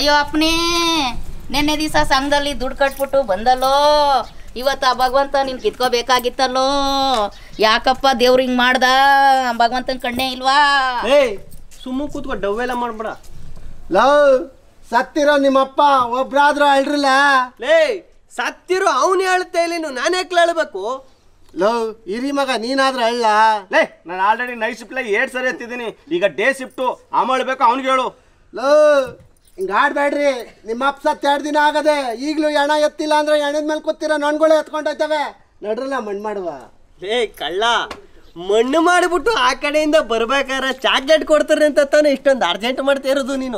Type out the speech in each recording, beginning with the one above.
ಅಯ್ಯೋ ಅಪ್ಪನೇ ನಿನ್ನೆ ದಿವಸ ಸಂಘದಲ್ಲಿ ದುಡ್ಡು ಕಟ್ಬಿಟ್ಟು ಬಂದಲ್ಲೋ ಇವತ್ತು ಆ ಭಗವಂತ ನೀನು ಕಿತ್ಕೋಬೇಕಾಗಿತ್ತಲ್ಲೋ ಯಾಕಪ್ಪ ದೇವ್ರು ಹಿಂಗೆ ಮಾಡ್ದ ಭಗವಂತನ ಕಣ್ಣೇ ಇಲ್ವಾ ಏಯ್ ಸುಮ್ಮ ಕೂತ್ಕೊ ಡವ್ವೆಲ್ಲ ಮಾಡ್ಬೇಡ ಲವ್ ಸತ್ತಿರೋ ನಿಮ್ಮಪ್ಪ ಒಬ್ರಾದ್ರೂ ಅಳ್ರಲ್ಲ ಲೇ ಸತ್ತಿರು ಅವನು ಹೇಳ್ತಾ ಇಲ್ಲ ನೀನು ನಾನು ಯಾಕೆ ಹೇಳ್ಬೇಕು ಲವ್ ಹಿರಿ ಮಗ ನೀನಾದ್ರೂ ಅಳ್ಳ ಲೇ ನಾನು ಆಲ್ರೆಡಿ ನೈಟ್ ಶಿಫ್ಟ್ ಏಟ್ ಸರಿ ಎತ್ತಿದ್ದೀನಿ ಈಗ ಡೇ ಶಿಫ್ಟು ಬೇಕು ಅವ್ನಿಗೆ ಹೇಳು ಲವ್ ಹಿಂಗ ಆಡ್ಬೇಡ್ರಿ ನಿಮ್ಮ ಅಪ್ಪ ಸತ್ತು ಎರಡು ದಿನ ಆಗದೆ ಈಗಲೂ ಎಣ ಎತ್ತಿಲ್ಲ ಅಂದ್ರೆ ಎಣದ ಮೇಲೆ ಕೂತಿರೋ ನೊಣ್ಗಳು ಎತ್ಕೊಂಡೋಯ್ತವೆ ನಡ್ರಲ್ಲ ಮಣ್ಣು ಮಾಡುವ ಲೇ ಕಳ್ಳ ಮಣ್ಣು ಮಾಡಿಬಿಟ್ಟು ಆ ಕಡೆಯಿಂದ ಬರ್ಬೇಕಾದ್ರೆ ಚಾಕ್ಲೇಟ್ ಕೊಡ್ತಾರೆ ಅಂತ ತಾನೇ ಇಷ್ಟೊಂದು ಅರ್ಜೆಂಟ್ ಮಾಡ್ತಾ ಇರೋದು ನೀನು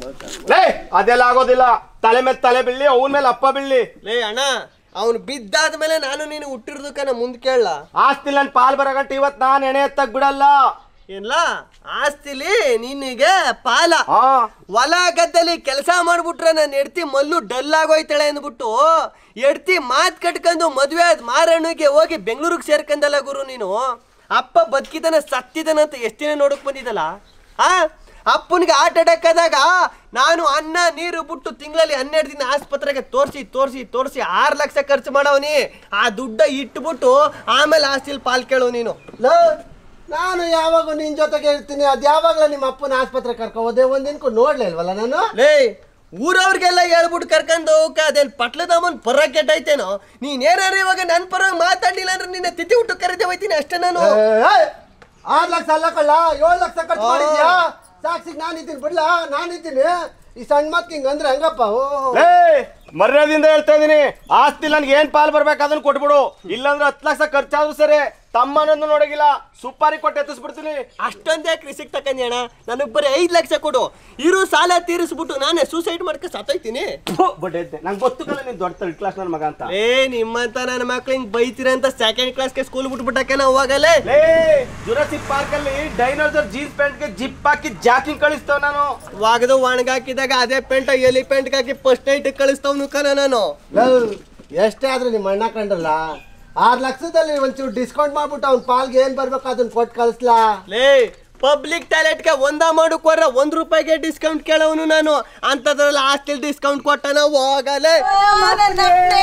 ಲೇ ಅದೆಲ್ಲ ಆಗೋದಿಲ್ಲ ತಲೆ ಮೇಲೆ ತಲೆ ಬೀಳಿ ಅವನ ಮೇಲೆ ಅಪ್ಪ ಬೀಳಿ ಲೇ ಅಣ್ಣ ಅವನು ಬಿದ್ದಾದ್ಮೇಲೆ ನಾನು ನೀನು ಹುಟ್ಟಿರೋದಕ್ಕನ ಮುಂದೆ ಕೇಳಲ್ಲ ಆಸ್ತಿ ನನ್ ಪಾಲ್ ಬರಗಂಟ ಇವತ್ತು ನಾನು ಎಣೆ ಎತ್ತಕ್ ಬಿಡಲ್ಲ ಏನ್ಲ ಆಸ್ತಿಲಿ ನಿನಗೆ ಪಾಲ ಹಾ ಹೊಲ ಗದ್ದೆಲಿ ಕೆಲಸ ಮಾಡ್ಬಿಟ್ರೆ ನಾನು ಎಡ್ತಿ ಮಲ್ಲು ಡಲ್ ಆಗೋಯ್ತಾಳೆ ಅಂದ್ಬಿಟ್ಟು ಎಡ್ತಿ ಮಾತ್ ಕಟ್ಕೊಂಡು ಮದುವೆ ಆದ ಮಾರಣ್ಣಗೆ ಹೋಗಿ ಬೆಂಗಳೂರಿಗೆ ಸೇರ್ಕಂದಲ್ಲ ಗುರು ನೀನು ಅಪ್ಪ ಬದುಕಿದನ ಸತ್ತಿದನ ಅಂತ ಎಷ್ಟು ದಿನ ನೋಡಕ್ ಬಂದಿದ್ದಲ್ಲ ಆ ಅಪ್ಪನಿಗೆ ಹಾರ್ಟ್ ಅಟ್ಯಾಕ್ ಆದಾಗ ನಾನು ಅನ್ನ ನೀರು ಬಿಟ್ಟು ತಿಂಗಳಲ್ಲಿ ಹನ್ನೆರಡು ದಿನ ಆಸ್ಪತ್ರೆಗೆ ತೋರಿಸಿ ತೋರಿಸಿ ತೋರಿಸಿ ಆರು ಲಕ್ಷ ಖರ್ಚು ಮಾಡವನಿ ಆ ದುಡ್ಡ ಇಟ್ಬಿಟ್ಟು ಆಮೇಲೆ ಆಸ್ತಿಲಿ ಪಾಲ್ ಕೇಳು ನೀನು ಲವ್ ನಾನು ಯಾವಾಗ ನಿನ್ ಜೊತೆಗೆ ಇರ್ತೀನಿ ಅದು ಯಾವಾಗಲೂ ನಿಮ್ಮ ಅಪ್ಪನ ಆಸ್ಪತ್ರೆ ಕರ್ಕೊ ಹೋದೆ ಒಂದಿನಕ್ಕೂ ನೋಡ್ಲೇ ಇಲ್ವಲ್ಲ ನಾನು ಲೇ ಊರವ್ರಿಗೆಲ್ಲ ಹೇಳ್ಬಿಟ್ಟು ಕರ್ಕೊಂಡು ಹೋಗಕ್ಕೆ ಅದೇನು ಪಟ್ಲದಮ್ಮನ್ ಪರ ಕೆಟ್ಟೈತೇನೋ ನೀನ್ ಏನಾರು ಇವಾಗ ನನ್ನ ಪರ ಮಾತಾಡ್ಲಿಲ್ಲ ಅಂದ್ರೆ ನಿನ್ನ ತಿಥಿ ಊಟ ಕರೆದೇ ಹೋಯ್ತೀನಿ ಅಷ್ಟೇ ನಾನು ಏಯ್! ಆರ್ ಲಕ್ಷ ಅಲ್ಲ ಕಳ್ಳ ಏಳು ಲಕ್ಷ ಖರ್ಚು ಮಾಡಿದ್ಯಾ ಸಾಕ್ಷಿಗೆ ನಾನು ಇದ್ದೀನಿ ಬಿಡ್ಲಾ ನಾನು ಇದ್ದೀನಿ ಈ ಸಣ್ಣ ಮತ್ ಹಿಂಗ್ ಅಂದ್ರೆ ಹಂಗಪ್ಪ ಓ ಲೇ ಮರ್ಯಾದಿಂದ ಹೇಳ್ತಾ ಇದೀನಿ ಆಸ್ತಿ ನನ್ಗೆ ಏನ್ ಪಾಲ್ ಬರ್ಬೇಕು ಅದನ್ನ ಕೊಟ್ಬಿಡು ಇಲ್ಲಾಂದ್ರೆ ಹತ್ತು ಲಕ್ಷ ಖರ್ಚಾದ್ರೂ ಸರಿ ತಮ್ಮನನ್ನು ನೋಡಗಿಲ್ಲ ಸುಪಾರಿ ಕೊಟ್ಟು ಎತ್ತಿಸ್ಬಿಡ್ತೀನಿ ಅಷ್ಟೊಂದು ಯಾಕೆ ರಿಸಿಕ್ ತಕೊಂಡಿ ಅಣ್ಣ ನನಗೆ ಬರೀ ಐದು ಲಕ್ಷ ಕೊಡು ಇರು ಸಾಲ ತೀರಿಸ್ಬಿಟ್ಟು ನಾನೇ ಸೂಸೈಡ್ ಮಾಡ್ಕೊ ಸತ್ತೋಯ್ತೀನಿ ಬಟ್ ಎದ್ದೆ ನಂಗೆ ಗೊತ್ತಲ್ಲ ನೀನ್ ದೊಡ್ಡ ತರ್ಡ್ ಕ್ಲಾಸ್ ನನ್ನ ಮಗ ಅಂತ ಏ ನಿಮ್ಮಂತ ನನ್ನ ಮಕ್ಳು ಹಿಂಗ್ ಬೈತೀರ ಅಂತ ಸೆಕೆಂಡ್ ಕ್ಲಾಸ್ಗೆ ಸ್ಕೂಲ್ ಬಿಟ್ಬಿಟ್ಟಕ್ಕೆ ನಾವು ಹೋಗಲೇ ಲೇ ಜುರಾಸಿಕ್ ಪಾರ್ಕ್ ಅಲ್ಲಿ ಡೈನೋಸರ್ ಜೀನ್ಸ್ ಪ್ಯಾಂಟ್ಗೆ ಜಿಪ್ ಹಾಕಿ ಜಾಕಿಂಗ್ ಕಳಿಸ್ತೇವೆ ನಾನು ವಾಗದು ಒಣಗಾಕಿದಾಗ ಅದೇ ಪೆಂಟ್ ಎಲಿ ಪೆಂಟ್ ಹಾಕಿ ಫಸ್ಟ್ ನೈಟ್ ಕಳಿಸ್ತಾವ್ ಕಣ ನಾನು ಲವ್ ಎಷ್ಟೇ ಆದ್ರೂ ನಿಮ್ಮ ಅಣ್ಣ ಕಂಡ್ರಲ್ಲ ಆರ್ ಲಕ್ಷದಲ್ಲಿ ಒಂಚೂರು ಡಿಸ್ಕೌಂಟ್ ಮಾಡ್ಬಿಟ್ಟು ಅವ್ನ ಪಾಲ್ಗೆ ಏನ್ ಬರ್ಬೇಕು ಅದನ್ನ ಕೊಟ್ಟು ಕಳಿಸ್ಲಾ ಲೇ ಪಬ್ಲಿಕ್ ಟಾಯ್ಲೆಟ್ಗೆ ಒಂದ ಮಾಡಕ್ ಹೋದ್ರೆ ಒಂದ್ ರೂಪಾಯಿಗೆ ಡಿಸ್ಕೌಂಟ್ ಕೇಳವನು ನಾನು ಅಂತದ್ರಲ್ಲಿ ಹಾಸ್ಟೆಲ್ ಡಿಸ್ಕೌಂಟ್ ಕೊಟ್ಟನ ಹೋಗಲೇ ನನ್ನಪ್ಪನೇ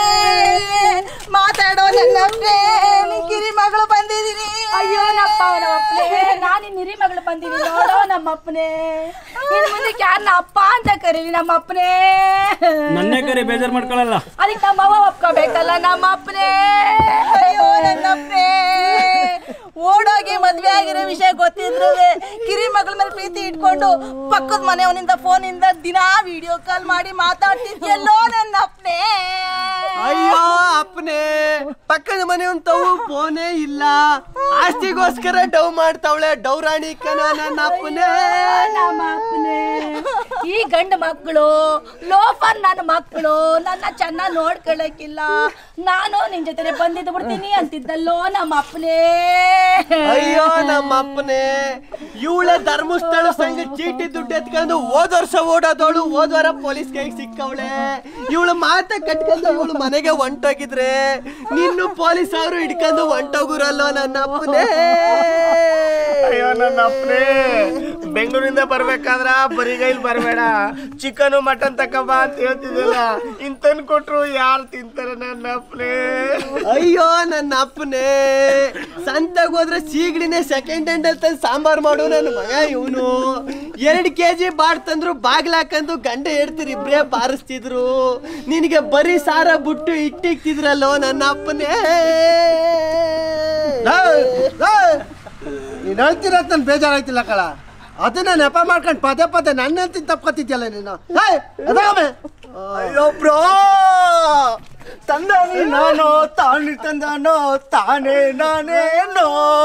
ಮಾತಾಡೋ ನನ್ನಪ್ಪನೇ ನಿನ್ ಕಿರಿ ಮಗಳು ಬಂದಿದೀನಿ ಅಯ್ಯೋ ನಪ್ಪ ನಮ್ಮಪ್ಪನೇ ನಾನು ನಿನ್ನ ಹಿರಿ ಮಗಳು ಬಂದೀನಿ ನೋಡೋ ನಮ್ಮಪ್ಪನೇ ಇನ್ನು ಮುಂದಕ್ಕೆ ಯಾರನ್ನ ಅಪ್ಪ ಅಂತ ಕರೀಲಿ ನಮ್ಮಪ್ಪನೇ ನನ್ನೇ ಕರೆ ಬೇಜಾರು ಮಾಡ್ಕೊಳ್ಳಲ್ಲ ಅದಕ್ಕೆ ನಮ್ಮ ಅವ್ವ ಒಪ್ಕೋಬೇಕಲ್ಲ ನಮ್ಮ ಅಪ್ಪನೇ ಅಯ್ಯೋ ನನ್ನಪ್ಪನೇ ಓಡೋಗಿ ಮದ್ವೆ ಆಗಿರೋ ವಿಷಯ ಗೊತ್ತಿದ್ರು ಕಿರಿ ಮಗಳ ಮೇಲೆ ಪ್ರೀತಿ ಇಟ್ಕೊಂಡು ಪಕ್ಕದ ಮನೆಯವನಿಂದ ಫೋನಿಂದ ದಿನಾ ವಿಡಿಯೋ ಕಾಲ್ ಮಾಡಿ ಮಾತಾಡ್ತಿದ್ಯಲ್ಲೋ ನನ್ನಪ್ಪನೇ ಅಯ್ಯೋ ಅಪ್ಪನೇ ಪಕ್ಕದ ಮನೆಯವನ್ ತವು ಫೋನೇ ಇಲ್ಲ ಆಸ್ತಿಗೋಸ್ಕರ ಡವ್ ಮಾಡ್ತಾವಳೆ ಡೌರಾಣಿ ಕಣ ನನ್ನ ಅಪ್ಪನೇ ನಮ್ಮ ಅಪ್ಪನೇ ಈ ಗಂಡು ಮಕ್ಕಳು ಲೋಫರ್ ನನ್ನ ಮಕ್ಕಳು ನನ್ನ ಚೆನ್ನಾಗಿ ನೋಡ್ಕೊಳಕ್ಕಿಲ್ಲ ನಾನು ನಿನ್ ಜೊತೆ ಬಂದಿದ್ದು ಬಿಡ್ತೀನಿ ಅಂತಿದ್ದಲ್ಲೋ ನಮ್ಮ ಅಪ್ಪನೇ ಅಯ್ಯೋ ನಮ್ಮ ಅಪ್ಪನೇ ಇವಳ ಧರ್ಮಸ್ಥಳ ಸಂಘ ಚೀಟಿ ದುಡ್ಡು ಎತ್ಕೊಂಡು ಹೋದ ವರ್ಷ ಓಡೋದವಳು ಹೋದ ವಾರ ಪೊಲೀಸ್ ಕೈಗೆ ಸಿಕ್ಕವಳೆ ಇವಳು ಮಾತ ಕಟ್ಕೊಂಡು ಇವಳು ಮನೆಗೆ ಹೊಂಟೋಗಿದ್ರೆ ನಿನ್ನು ಪೊಲೀಸ್ ಅವರು ಹಿಡ್ಕೊಂಡು ಹೊಂಟೋಗುರಲ್ಲೋ ನನ್ನ ಅಪ್ಪನೇ ಅಯ್ಯೋ ನನ್ನ ಅಪ್ಪನೇ ಬೆಂಗಳೂರಿಂದ ಬರ್ಬೇಕಾದ್ರ ಬರಿಗೈಲ್ ಬರಬೇಡ ಚಿಕನು ಮಟನ್ ತಕಬ ಅಂತ ಹೇಳ್ತಿದ್ದಿಲ್ಲ ಇಂತನ್ ಕೊಟ್ರು ಯಾರು ತಿಂತಾರೆ ನನ್ನ ಅಪ್ಪನೇ ಅಯ್ಯೋ ನನ್ನ ಅಪ್ಪನೇ ಸಂತಾಗ ಹೋದ್ರೆ ಸೀಗಡಿನೇ ಸೆಕೆಂಡ್ ಹ್ಯಾಂಡ್ ಅಂತ ಸಾಂಬಾರ್ ಮಾಡು ನನ್ನ ಮಗ ಇವನು ಎರಡು ಕೆ ಜಿ ಬಾಡ್ ತಂದ್ರು ಬಾಗ್ಲ ಹಾಕಂದು ಗಂಡ ಹೇಳ್ತೀರಿ ಇಬ್ರೇ ಬಾರಿಸ್ತಿದ್ರು ನಿನಗೆ ಬರೀ ಸಾರ ಬಿಟ್ಟು ಇಟ್ಟಿಕ್ತಿದ್ರಲ್ಲೋ ನನ್ನ ಅಪ್ಪನೇ ನೀನು ಹೇಳ್ತಿರೋದು ನನ್ ಬೇಜಾರಾಯ್ತಿಲ್ಲ ಕಳ ಅದನ್ನ ನೆಪ ಮಾಡ್ಕೊಂಡು ಪದೇ ಪದೇ ನನ್ನ ಹೇಳ್ತೀನಿ ತಪ್ಕೊತಿದ್ಯಲ್ಲ ನೀನು ಹೇಯ್, ಎದಗಮ್ಮೆ. ಅಯ್ಯೋ ಬ್ರೋ ತಂದಾನಿ ನಾನು ತಾನಿ ತಂದಾನೋ ತಾನೇ ನಾನೇನೋ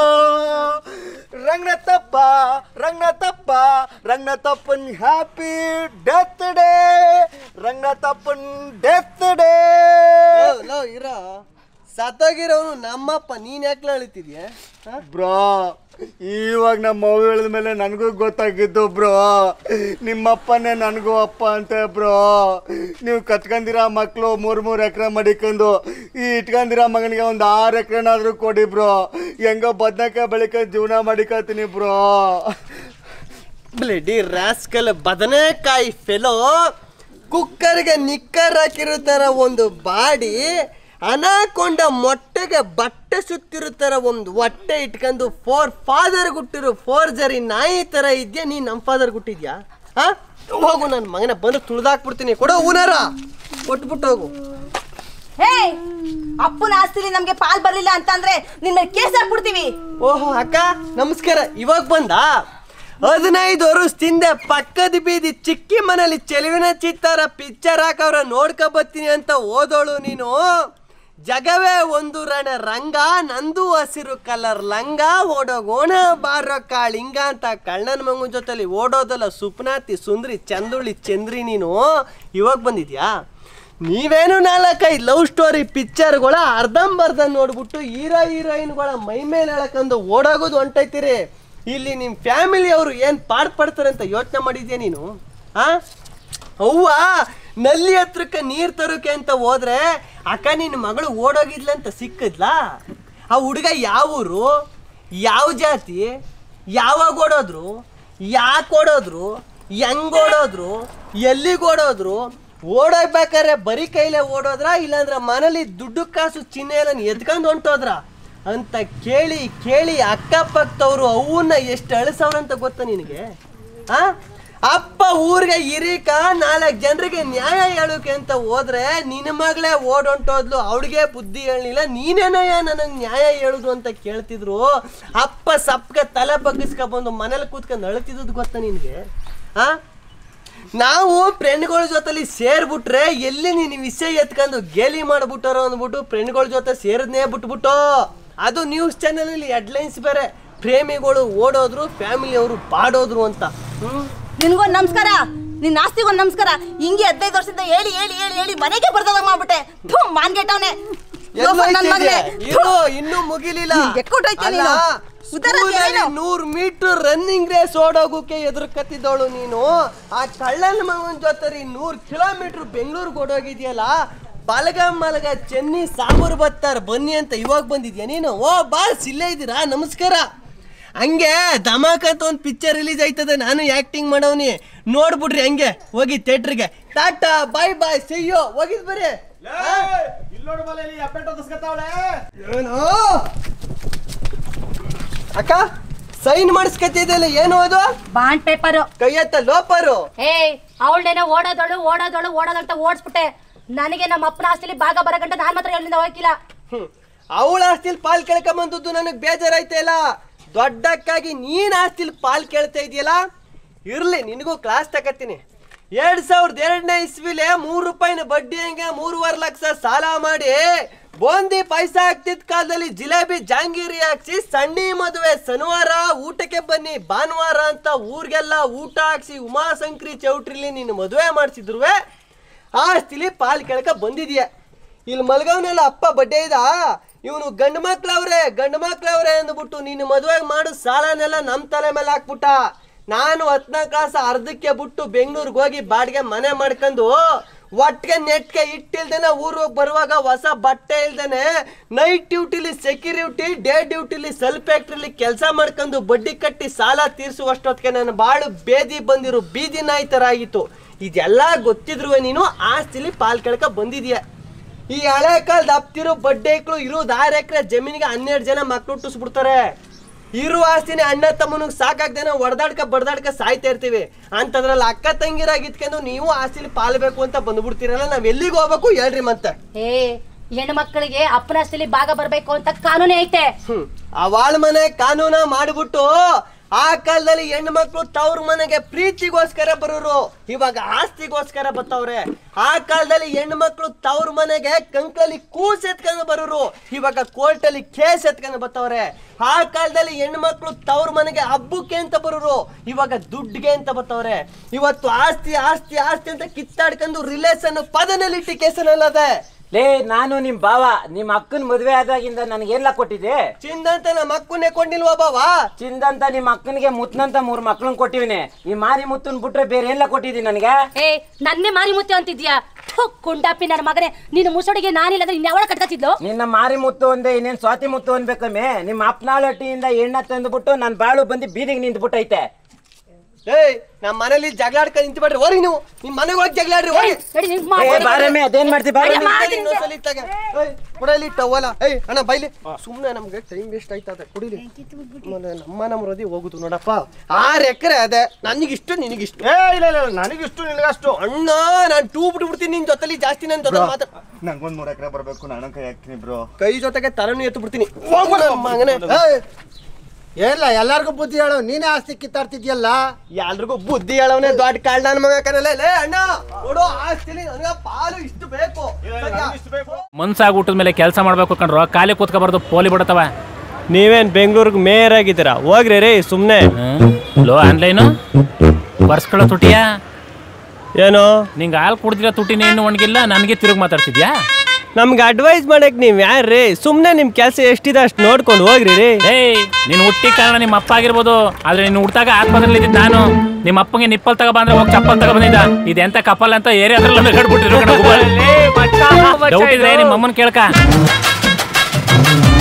ರಂಗನತ್ತಪ್ಪ ರಂಗನತ್ತಪ್ಪ ರಂಗನತ್ತಪ್ಪನ್ ಹ್ಯಾಪಿ ಡೆತ್ ಡೇ ರಂಗನತ್ತಪ್ಪನ್ ಡೆತ್ ಡೇ ಲೋ ಇರ ಸತ್ತೋಗಿರೋನು ನಮ್ಮಪ್ಪ ನೀನ್ ಯಾಕೆ ಅಳಿತಿದ್ಯಾ ಬ್ರೋ ಇವಾಗ ನಮ್ಮ ಮಗು ಹೇಳಿದ ಮೇಲೆ ನನಗೂ ಗೊತ್ತಾಗಿದ್ದು ಬ್ರೋ ನಿಮ್ಮಪ್ಪನೇ ನನಗೂ ಅಪ್ಪ ಅಂತೆ ಬ್ರೋ ನೀವು ಕತ್ಕೊಂಡಿರೋ ಮಕ್ಕಳು ಮೂರು ಮೂರು ಎಕರೆ ಮಡಿಕೊಂಡು ಈ ಇಟ್ಕೊಂಡಿರೋ ಮಗನಿಗೆ ಒಂದು ಆರು ಎಕರೆನಾದ್ರೂ ಕೊಡಿ ಬ್ರೋ ಹೆಂಗೋ ಬದ್ನೆಕಾಯಿ ಬೆಳಿಕ ಜೀವನ ಮಾಡಿಕತ್ತೀನಿ ಬ್ರೋ ಬ್ಲೆಡಿ ರಾಸ್ಕಲ್ ಬದನೆಕಾಯಿ ಫೆಲೋ ಕುಕ್ಕರ್ಗೆ ನಿಕ್ಕರ್ ಹಾಕಿರೋ ಥರ ಒಂದು ಬಾಡಿ ಅನಾಕೊಂಡ ಮೊಟ್ಟೆಗೆ ಬಟ್ಟೆ ಸುತ್ತಿರೋ ಥರ ಒಂದು ಹೊಟ್ಟೆ ಇಟ್ಕೊಂಡು ಫೋರ್ ಫಾದರ್ ಗುಟ್ಟಿರೋ ಫೋರ್ ಜರಿ ನಾಯಿ ಥರ ಇದೆಯಾ ನೀನು ನಮ್ಮ ಫಾದರ್ ಗುಟ್ಟಿದ್ಯಾ ಹಾ ಹೋಗು ನನ್ನ ಮಗನ ಬಂದು ತುಳ್ದಾಕ್ಬಿಡ್ತೀನಿ ಕೊಡೋ ಊನಾರ ಕೊಟ್ಬಿಟ್ಟು ಹೋಗು ಹೇ ಅಪ್ಪನ ಆಸ್ತಿಲಿ ನಮ್ಗೆ ಪಾಲ್ ಬರ್ಲಿಲ್ಲ ಅಂತಂದ್ರೆ ನಿನ್ನ ಕೇಸ್ ಹಾಕ್ಬಿಡ್ತೀವಿ ಓಹೋ ಅಕ್ಕ ನಮಸ್ಕಾರ ಇವಾಗ ಬಂದ ಹದಿನೈದು ವರ್ಷದಿಂದ ಪಕ್ಕದ ಬೀದಿ ಚಿಕ್ಕಿ ಮನೇಲಿ ಚೆಲುವಿನ ಚಿತ್ತಾರ ಪಿಕ್ಚರ್ ಹಾಕವ್ರ ನೋಡ್ಕೊ ಬರ್ತೀನಿ ಅಂತ ಓದೋಳು ನೀನು ಜಗವೇ ಒಂದು ರಣ ರಂಗ ನಂದು ಹಸಿರು ಕಲರ್ ಲಂಗ ಓಡೋಗೋಣ ಬಾರೋ ಕಾಳಿಂಗ ಅಂತ ಕಳ್ಳನ ಮಂಗನ ಜೊತೆಲಿ ಓಡೋದಲ್ಲ ಸುಪ್ನಾತಿ ಸುಂದ್ರಿ ಚಂದುಳಿ ಚಂದ್ರಿ ನೀನು ಇವಾಗ ಬಂದಿದ್ಯಾ ನೀವೇನು ನಾಲ್ಕೈದು ಲವ್ ಸ್ಟೋರಿ ಪಿಕ್ಚರ್ಗಳ ಅರ್ಧಂಬರ್ಧ ನೋಡ್ಬಿಟ್ಟು ಹೀರೋ ಹೀರೋಯಿನ್ಗಳ ಮೈ ಮೇಲೆ ಎಳ್ಕೊಂಡು ಓಡೋಗೋದು ಹೊಂಟೈತಿರಿ ಇಲ್ಲಿ ನಿಮ್ಮ ಫ್ಯಾಮಿಲಿಯವರು ಏನು ಪಾಡ್ ಪಡ್ತಾರೆ ಅಂತ ಯೋಚನೆ ಮಾಡಿದ್ಯಾ ನೀನು ಆ ಅವ್ವ ನಲ್ಲಿ ಹತ್ರಕ್ಕೆ ನೀರು ತರೋಕೆ ಅಂತ ಹೋದ್ರೆ ಅಕ್ಕ ನಿನ್ನ ಮಗಳು ಓಡೋಗಿದ್ಲಂತ ಸಿಕ್ಕಿದ್ಲಾ ಆ ಹುಡುಗ ಯಾವ ಊರು ಯಾವ ಜಾತಿ ಯಾವಾಗ ಓಡೋದ್ರು ಯಾಕೆ ಓಡೋದ್ರು ಹೆಂಗ್ ಓಡೋದ್ರು ಎಲ್ಲಿಗೆ ಓಡೋದ್ರು ಓಡೋಗ್ಬೇಕಾದ್ರೆ ಬರೀ ಕೈಲೇ ಓಡೋದ್ರ ಇಲ್ಲಾಂದ್ರೆ ಮನೇಲಿ ದುಡ್ಡು ಕಾಸು ಚಿನ್ನ ಎಲ್ಲ ಎತ್ಕೊಂಡು ಹೊಂಟೋದ್ರ ಅಂತ ಕೇಳಿ ಕೇಳಿ ಅಕ್ಕಪಕ್ಕದವ್ರು ಅವನ್ನ ಎಷ್ಟು ಅಳಿಸವ್ರಂತ ಗೊತ್ತಾ ನಿನಗೆ ಆ ಅಪ್ಪ ಊರಿಗೆ ಇರೀಕ ನಾಲ್ಕು ಜನರಿಗೆ ನ್ಯಾಯ ಹೇಳೋಕೆ ಅಂತ ಹೋದ್ರೆ ನಿನ್ನ ಮಗಳೇ ಓಡೊಂಟೋದ್ಲು ಅವಳಿಗೆ ಬುದ್ಧಿ ಹೇಳಲಿಲ್ಲ ನೀನೇನಯ್ಯ ನನಗೆ ನ್ಯಾಯ ಹೇಳುದು ಅಂತ ಕೇಳ್ತಿದ್ರು ಅಪ್ಪ ಸಪ್ಗೆ ತಲೆ ಬಗ್ಗಿಸ್ಕೊಬಂದು ಮನೇಲಿ ಕೂತ್ಕೊಂಡು ಅಳ್ತಿದ್ದು ಗೊತ್ತಾ ನಿನಗೆ ಆ ನಾವು ಫ್ರೆಂಡ್ಗಳ ಜೊತೆಲಿ ಸೇರ್ಬಿಟ್ರೆ ಎಲ್ಲಿ ನೀನು ವಿಷಯ ಎತ್ಕೊಂಡು ಗೇಲಿ ಮಾಡ್ಬಿಟ್ಟಾರೋ ಅಂದ್ಬಿಟ್ಟು ಫ್ರೆಂಡ್ಗಳ ಜೊತೆ ಸೇರಿದ್ನೇ ಬಿಟ್ಬಿಟ್ಟು ಅದು ನ್ಯೂಸ್ ಚಾನಲಲ್ಲಿ ಹೆಡ್ಲೈನ್ಸ್ ಬೇರೆ ಪ್ರೇಮಿಗಳು ಓಡೋದ್ರು ಫ್ಯಾಮಿಲಿಯವರು ಬಾಡೋದ್ರು ಅಂತ ಹ್ಮ್ ನಿನ್ಗೊಂದ್ ನಮಸ್ಕಾರ ನಿನ್ನ ಆಸ್ತಿಗೊಂದ್ ನಮಸ್ಕಾರ ಹಿಂಗೆ ಹದಿನೈದು ವರ್ಷದಿಂದ ಹೇಳಿ ಹೇಳಿ ಹೇಳಿ ಹೇಳಿ ಮನೆಗೆ ಬರ್ದಾಗ ಮಾಡ್ಬಿಟ್ಟೆ ಥು, ಮಾನ್ಗೆಟ್ಟವ್ನೆ ಲೋಫರ್ ನನ್ ಮಗ್ನೆ. ಇರು ಇನ್ನೂ ಮುಗಿಲಿಲ್ಲ ನಿಂಗೆ ಎಕ್ಕುಟ್ಟೋಯ್ತ್ಯಾ ನೀನು? ಉದ್ದಾರ ಆದ್ಯಾ ನೀನು? ನೂರ್ ಮೀಟರ್ ರನ್ನಿಂಗ್ ರೇಸ್ ಓಡೋಗೋಕೆ ಎದುರ್ಕತ್ತಿದ್ದವಳು ನೀನು ಆ ಕಳ್ಳನ ಮಗನ ಜೊತೆ ನೂರ್ ಕಿಲೋಮೀಟರ್ ಬೆಂಗಳೂರಿಗೆ ಓಡೋಗಿದ್ಯಲ್ಲ ಬಲಗ ಮಲಗ ಚೆನ್ನಿ ಸಾಂಬಾರು ಬತ್ತಾರ ಬನ್ನಿ ಅಂತ ಇವಾಗ ಬಂದಿದ್ಯಾ ನೀನು ಓ ಬಾಸ್ ಇಲ್ಲೇ ಇದ್ದೀರಾ ನಮಸ್ಕಾರ ಹಂಗೆ ಧಮಾಕ್ ಅಂತ ಒಂದು ಪಿಕ್ಚರ್ ರಿಲೀಸ್ ಆಯ್ತದೆ ನಾನು ಆಕ್ಟಿಂಗ್ ಮಾಡವ್ನಿ ನೋಡ್ಬಿಡ್ರಿ ಹಂಗೆ ಹೋಗಿ ಥಿಯೇಟ್ರಿಗೆ ಟಾಟಾ ಬಾಯ್ ಬಾಯ್ ಸಿಯ್ಯೋ ಹೋಗಿದ್ ಬರ್ರಿ ಏನೋ ಅಕ್ಕ ಸೈನ್ ಮಾಡಿಸ್ಕತ್ತಿದ್ದಲ್ಲ ಏನು ಅದು ಬಾಂಡ್ ಪೇಪರು ಕೈಯತ್ತ ಲೋಪರು ಏ ಅವಳೇನೋ ಓಡೋದಳು ಓಡೋದಳು ಓಡೋದಂತ ಓಡಿಸ್ಬಿಟ್ಟೆ ನನಗೆ ನಮ್ಮ ಅಪ್ಪನ ಆಸ್ತಿಲಿ ಭಾಗ ಬರಗಂಟ ನಾನು ಮಾತ್ರ ಎಲ್ಲಿಂದ ಹೋಗಿಲ್ಲ ಹ್ಮ್ ಅವಳ ಆಸ್ತಿಲ್ ಪಾಲ್ ಕೇಳ್ಕೊಂಬಂದದ್ದು ನನಗೆ ಬೇಜಾರಾಯ್ತಲ್ಲ ದೊಡ್ಡಕ್ಕಾಗಿ ನೀನ್ ಆಸ್ತಿಲ್ ಪಾಲ್ ಕೇಳ್ತಾ ಇದೆಯಲ್ಲ ಇರ್ಲಿ ನಿನಗೂ ಕ್ಲಾಸ್ ತಗತ್ತೀನಿ ಎರಡ್ ಸಾವಿರದ ಎರಡನೇ ಇಸ್ವಿಲೆ ಮೂರು ರೂಪಾಯಿನ ಬಡ್ಡಿ ಹಂಗೆ ಮೂರುವರೆ ಲಕ್ಷ ಸಾಲ ಮಾಡಿ ಬೂಂದಿ ಪಾಯಸ ಹಾಕ್ತಿದ್ ಕಾಲದಲ್ಲಿ ಜಿಲೇಬಿ ಜಾಂಗೀರಿ ಹಾಕ್ಸಿ ಸಣ್ಣಿ ಮದುವೆ ಶನಿವಾರ ಊಟಕ್ಕೆ ಬನ್ನಿ ಭಾನುವಾರ ಅಂತ ಊರಿಗೆಲ್ಲ ಊಟ ಹಾಕ್ಸಿ ಉಮಾಶಂಕರಿ ಚೌಟ್ರಿಲಿ ನೀನು ಮದುವೆ ಮಾಡಿಸಿದ್ರುವೆ ಆಸ್ತಿಲಿ ಪಾಲ್ ಕೇಳಕ ಬಂದಿದ್ಯಾ ಇಲ್ಲಿ ಮಲ್ಗವನೆಲ್ಲ ಅಪ್ಪ ಬಡ್ಡೆ ಇದ ಇವನು ಗಂಡು ಮಕ್ಳವ್ರೆ ಗಂಡು ಮಕ್ಳವ್ರೆ ಅಂದ್ಬಿಟ್ಟು ನೀನು ಮದುವೆಗೆ ಮಾಡು ಸಾಲನೆಲ್ಲ ನಮ್ಮ ತಲೆ ಮೇಲೆ ಹಾಕ್ಬಿಟ್ಟ ನಾನು ಹತ್ತನೇ ಕ್ಲಾಸ್ ಅರ್ಧಕ್ಕೆ ಬಿಟ್ಟು ಬೆಂಗಳೂರಿಗೆ ಹೋಗಿ ಬಾಡಿಗೆ ಮನೆ ಮಾಡ್ಕೊಂಡು ಒಟ್ಟಿಗೆ ನೆಟ್ಗೆ ಇಟ್ಟಿಲ್ದೇನೆ ಊರಿಗೆ ಬರುವಾಗ ಹೊಸ ಬಟ್ಟೆ ಇಲ್ದೇನೆ ನೈಟ್ ಡ್ಯೂಟಿಲಿ ಸೆಕ್ಯೂರಿಟಿ ಡೇ ಡ್ಯೂಟಿಲಿ ಸೆಲ್ ಫ್ಯಾಕ್ಟ್ರಿಲಿ ಕೆಲಸ ಮಾಡ್ಕೊಂಡು ಬಡ್ಡಿ ಕಟ್ಟಿ ಸಾಲ ತೀರಿಸುವಷ್ಟೊತ್ತಿಗೆ ನನ್ನ ಬಾಳು ಬೇದಿ ಬಂದಿರೋ ಬೀದಿ ನಾಯಿ ಥರ ಆಗಿತ್ತು ಇದೆಲ್ಲ ಗೊತ್ತಿದ್ರು ನೀನು ಆಸ್ತಿಲಿ ಪಾಲ್ ಕೆಳಕ ಬಂದಿದ್ಯಾ ಈ ಹಳೆ ಕಾಲದ ಹಪ್ತಿರೋ ಬಡ್ಡೆಗಳು ಇರೋದು ಆರು ಎಕರೆ ಜಮೀನಿಗೆ ಹನ್ನೆರಡು ಜನ ಮಕ್ಳು ಹುಟ್ಟಿಸ್ಬಿಡ್ತಾರೆ ಇರುವ ಆಸ್ತಿನಿ ಅಣ್ಣ ತಮ್ಮನಿಗೆ ಸಾಕಾಗ್ದೇನೆ ಹೊಡೆದಾಡ್ಕ ಬಡ್ದಾಡ್ಕ ಸಾಯ್ತಾ ಇರ್ತೀವಿ ಅಂತದ್ರಲ್ಲಿ ಅಕ್ಕ ತಂಗಿರಾಗಿತ್ಕೊಂಡು ನೀವು ಆಸ್ತಿಲಿ ಪಾಲ್ಬೇಕು ಅಂತ ಬಂದ್ಬಿಡ್ತೀರಲ್ಲ ನಾವ್ ಎಲ್ಲಿಗೆ ಹೋಗ್ಬೇಕು ಹೇಳ್ರಿ ಮತ್ತೆ ಏ ಹೆಣ್ಣು ಮಕ್ಕಳಿಗೆ ಅಪ್ಪನ ಆಸ್ತಿಲಿ ಭಾಗ ಬರ್ಬೇಕು ಅಂತ ಕಾನೂನೇ ಐತೆ ಹ್ಮ್ ಅವಾಳ ಮನೆ ಕಾನೂನ ಮಾಡ್ಬಿಟ್ಟು ಆ ಕಾಲದಲ್ಲಿ ಹೆಣ್ಣು ಮಕ್ಳು ತವ್ರ ಮನೆಗೆ ಪ್ರೀತಿಗೋಸ್ಕರ ಬರೋರು ಇವಾಗ ಆಸ್ತಿಗೋಸ್ಕರ ಬತ್ತವ್ರೆ ಆ ಕಾಲದಲ್ಲಿ ಹೆಣ್ಣು ಮಕ್ಳು ತವ್ರ ಮನೆಗೆ ಕಂಕಲಿ ಕೂಸ್ ಎತ್ಕೊಂಡು ಬರೋರು ಇವಾಗ ಕೋರ್ಟಲ್ಲಿ ಕೇಸ್ ಎತ್ಕೊಂಡು ಬತ್ತವ್ರೆ ಆ ಕಾಲದಲ್ಲಿ ಹೆಣ್ಣು ಮಕ್ಳು ತವ್ರ ಮನೆಗೆ ಹಬ್ಬಕ್ಕೆ ಅಂತ ಬರೋರು ಇವಾಗ ದುಡ್ಡಿಗೆ ಅಂತ ಬತ್ತವ್ರೆ ಇವತ್ತು ಆಸ್ತಿ ಆಸ್ತಿ ಆಸ್ತಿ ಅಂತ ಕಿತ್ತಾಡ್ಕೊಂಡು ರಿಲೇಷನ್ ಪದನಲ್ಲಿಟ್ಟು ಕೇಸನಲ್ಲದೆ ಲೇ ನಾನು ನಿಮ್ ಭಾವ ನಿಮ್ ಅಕ್ಕನ ಮದ್ವೆ ಆದಾಗಿಂದ ನನಗೆಲ್ಲ ಕೊಟ್ಟಿದೆ ಚಿಂದಂತ ನಮ್ಮ ಅಕ್ಕನ್ನೇ ಕೊಂಡಿಲ್ವಾ ಬಾವಾ ಚಿಂದಂತ ನಿಮ್ ಅಕ್ಕನಿಗೆ ಮುತ್ನಂತ ಮೂರ್ ಮಕ್ಳನ್ ಕೊಟ್ಟಿವಿನಿ ಈ ಮಾರಿ ಮುತ್ತನ್ ಬಿಟ್ರೆ ಬೇರೆ ಎಲ್ಲ ಕೊಟ್ಟಿದ್ದೀನಿ ನನಗೆ ಏ ನನ್ನೇ ಮಾರಿ ಮುತ್ತೆ ಅಂತಿದ್ಯಾ ಥು, ಕುಂಡಾಪಿ ನನ್ನ ಮಗನೇ ನೀನು ಮುಸುಡಿಗೆ ನಾನಿಲ್ಲದ್ರೆ ಇನ್ಯಾವಳ ಕಟ್ಕತ್ತಿದ್ಲು ನಿನ್ನ ಮಾರಿ ಮುತ್ತು ಒಂದೇ ಇನ್ನೇನ್ ಸ್ವಾತಿ ಮುತ್ತು ಅನ್ಬೇಕಮ್ಮೆ ನಿಮ್ಮ ಅಪ್ಪನಾಳಟ್ಟಿಯಿಂದ ಎಣ್ಣ ತಂದ್ಬಿಟ್ಟು ನನ್ ಬಾಳು ಬಂದು ಬೀದಿಗೆ ನಿಂತ್ಬಿಟ್ಟೈತೆ ಏಯ್ ನಮ್ಮ ಮನೇಲಿ ಜಗಳ ಆಡ್ಕೊಂಡು ನಿಂತು ಬಿಡ್ರಿ ಹೋರಿ ನೀವು ನಿಮ್ಮ ಮನೆಗೆ ಹೋಗಿ ಜಗಳ ಆಡ್ರಿ ಹೋಗಿ ನಡಿ, ನಿಂಗ್ ಏ ಮಾಡ್ಕೊಡಿ. ಬಾರಮ್ಮೆ ಅದೇನ್ ಮಾಡ್ತಿ ಬಾರ ಇನ್ನೊಂದ್ಸಲ ಇತ್ತಾಗ ಏಯ್ ಕೊಡಲಿ ಟವಲ ಏಯ್ ಅಣ್ಣ ಬೈಲಿ ಸುಮ್ಮನೆ ನಮ್ಗೆ ಟೈಮ್ ವೇಸ್ಟ್ ಆಯ್ತದೆ ಕುಡಿಲಿ ಆಮೇಲೆ ನಮ್ಮ ನಮ್ಮ ರದಿ ಹೋಗುದು ನೋಡಪ್ಪ ಆರು ಎಕರೆ ಅದೇ ನನಗಿಷ್ಟು ನಿನಗಿಷ್ಟು ಏ ಇಲ್ಲ ಇಲ್ಲ ನನಗಿಷ್ಟು ನಿನಗಷ್ಟು ಅಣ್ಣ ನಾನು ಟೂ ಬಿಟ್ಬಿಡ್ತೀನಿ ನಿನ್ ಜೊತೆಲಿ ಜಾಸ್ತಿ ನನ್ನ ಜೊತೆ ಮಾತಾಡ ನಂಗೊಂದ್ ಮೂರ್ ಎಕರೆ ಬರ್ಬೇಕು ನಾನು ಕೈ ಹಾಕ್ತೀನಿ ಬ್ರೋ ಕೈ ಜೊತೆಗೆ ತಲೆನೂ ಎತ್ತು ಬಿಡ್ತೀನಿ ಹೋಗು ನಮ್ಮ ಮಗನೇ ಏಯ್, ಏನಿಲ್ಲ ಎಲ್ಲಾರ್ಗೂ ಬುದ್ಧಿ ಹೇಳು ನೀನೇ ಆಸ್ತಿ ಕಿತ್ತಾಡ್ತಿದ್ಯಲ್ಲ ಎಲ್ರಿಗೂ ಬುದ್ಧಿ ಹೇಳವನೇ ದೊಡ್ಡ ಕಾಳ್ ನನ್ನ ಮಗ ಕನಲ್ಲ ಲೇ ಅಣ್ಣ ನೋಡು ಆಸ್ತಿಲಿ ನನಗ ಪಾಲು ಇಷ್ಟು ಬೇಕು ಮನ್ಸಾಗಿ ಊಟದ ಮೇಲೆ ಕೆಲಸ ಮಾಡ್ಬೇಕು ಕಣ್ರು ಖಾಲಿ ಕೂತ್ಕೋಬಾರ್ದು ಪೋಲಿ ಬಿಡತವ ನೀವೇನ್ ಬೆಂಗಳೂರಿಗೆ ಮೇಯರ್ ಆಗಿದ್ದೀರಾ ಹೋಗ್ರಿ ರೀ ಸುಮ್ಮನೆ ಲೋ ಆನ್ಲೈನು ಬರ್ಸ್ಕೊಳ್ಳೋ ತುಟಿಯ ಏನು ನಿಂಗೆ ಹಾಲು ಕುಡ್ದಿರೋ ತುಟಿ ನೀನು ಒಣಗಿಲ್ಲ ನನಗೆ ತಿರುಗಿ ಮಾತಾಡ್ತಿದ್ಯಾ ನಮ್ಗೆ ಅಡ್ವೈಸ್ ಮಾಡಕ್ ನೀವ್ ಯಾರ್ರಿ ಸುಮ್ಮನೆ ನಿಮ್ ಕೆಲಸ ಎಷ್ಟಿದೆ ಅಷ್ಟು ನೋಡ್ಕೊಂಡು ಹೋಗ್ರಿ ರೀ ಏಯ್ ನೀನು ಹುಟ್ಟಿ ಕಾರಣ ನಿಮ್ಮ ಅಪ್ಪ ಆಗಿರ್ಬೋದು ಆದ್ರೆ ನೀನು ಹುಟ್ಟಾಗ ಆತ್ಮದಲ್ಲಿ ಇದ್ದಿದ್ದು ನಾನು ನಿಮ್ಮ ಅಪ್ಪಂಗೆ ನಿಪ್ಪಲ್ ತಗೋ ಬಂದ್ರೆ ಹೋಗಿ ಚಪ್ಪಲ್ ತಗೋ ಬಂದಿದ್ದ ಇದೆಂತ ಕಪಲ್ ಅಂತ ಏರಿಯಾ ಅದ್ರಲ್ಲಿ ಕಡ್ಬಿಟ್ಟಿದ್ರು ಡೌಟ್ ಇದ್ರೆ ನಿಮ್ಮ ಅಮ್ಮನ ಕೇಳ್ಕ